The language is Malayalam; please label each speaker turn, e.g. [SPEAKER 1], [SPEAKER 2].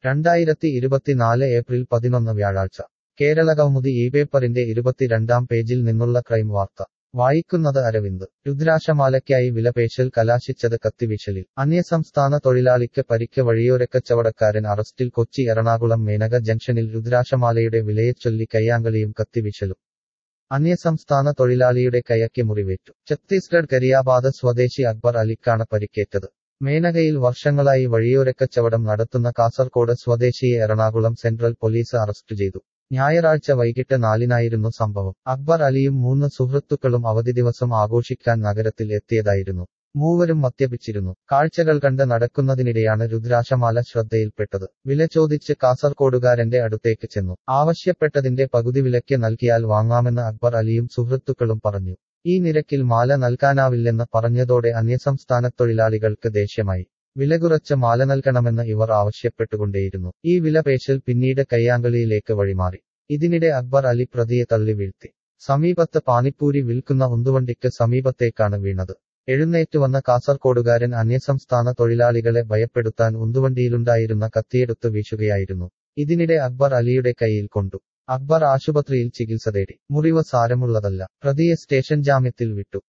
[SPEAKER 1] രണ്ടായിരത്തി ഇരുപത്തിനാല് ഏപ്രിൽ പതിനൊന്ന് വ്യാഴാഴ്ച കേരള കൗമുദി ഈ പേപ്പറിന്റെ ഇരുപത്തിരണ്ടാം പേജിൽ നിന്നുള്ള ക്രൈം വാർത്ത വായിക്കുന്നത് അരവിന്ദ് രുദ്രാക്ഷമാലയ്ക്കായി വിലപേശൽ കലാശിച്ചത് കത്തിവീശലിൽ അന്യസംസ്ഥാന തൊഴിലാളിക്ക് പരിക്ക് വഴിയോരക്കച്ചവടക്കാരൻ അറസ്റ്റിൽ കൊച്ചി എറണാകുളം മേനക ജംഗ്ഷനിൽ രുദ്രാക്ഷമാലയുടെ വിലയെച്ചൊല്ലി കയ്യാങ്കളിയും കത്തിവീശലും അന്യസംസ്ഥാന തൊഴിലാളിയുടെ കൈയ്ക്ക് മുറിവേറ്റു ഛത്തീസ്ഗഡ് കരിയാബാദ് സ്വദേശി അക്ബർ അലിക്കാണ് പരിക്കേറ്റത് മേനകയിൽ വർഷങ്ങളായി വഴിയോരക്കച്ചവടം നടത്തുന്ന കാസർകോട് സ്വദേശിയെ എറണാകുളം സെൻട്രൽ പോലീസ് അറസ്റ്റ് ചെയ്തു ഞായറാഴ്ച വൈകിട്ട് നാലിനായിരുന്നു സംഭവം അക്ബർ അലിയും മൂന്ന് സുഹൃത്തുക്കളും അവധി ദിവസം ആഘോഷിക്കാൻ നഗരത്തിൽ എത്തിയതായിരുന്നു മൂവരും മദ്യപിച്ചിരുന്നു കാഴ്ചകൾ കണ്ട് നടക്കുന്നതിനിടെയാണ് രുദ്രാക്ഷമാല ശ്രദ്ധയിൽപ്പെട്ടത് വില ചോദിച്ച് കാസർകോടുകാരന്റെ അടുത്തേക്ക് ചെന്നു ആവശ്യപ്പെട്ടതിന്റെ പകുതി വിലയ്ക്ക് നൽകിയാൽ വാങ്ങാമെന്ന് അക്ബർ അലിയും സുഹൃത്തുക്കളും പറഞ്ഞു ഈ നിരക്കിൽ മാല നൽകാനാവില്ലെന്ന് പറഞ്ഞതോടെ അന്യസംസ്ഥാന തൊഴിലാളികൾക്ക് ദേഷ്യമായി വില കുറച്ച് മാല നൽകണമെന്ന് ഇവർ ആവശ്യപ്പെട്ടുകൊണ്ടേയിരുന്നു ഈ വില പേശൽ പിന്നീട് കയ്യാങ്കളിയിലേക്ക് വഴിമാറി ഇതിനിടെ അക്ബർ അലി പ്രതിയെ തള്ളി വീഴ്ത്തി സമീപത്ത് പാനിപ്പൂരി വിൽക്കുന്ന ഉന്തുവണ്ടിക്ക് സമീപത്തേക്കാണ് വീണത് എഴുന്നേറ്റ് വന്ന കാസർകോടുകാരൻ അന്യസംസ്ഥാന തൊഴിലാളികളെ ഭയപ്പെടുത്താൻ ഉന്തുവണ്ടിയിലുണ്ടായിരുന്ന കത്തിയെടുത്ത് വീശുകയായിരുന്നു ഇതിനിടെ അക്ബർ അലിയുടെ കയ്യിൽ കൊണ്ടു അക്ബർ ആശുപത്രിയിൽ ചികിത്സ തേടി മുറിവ് സാരമുള്ളതല്ല പ്രതിയെ സ്റ്റേഷൻ ജാമ്യത്തിൽ വിട്ടു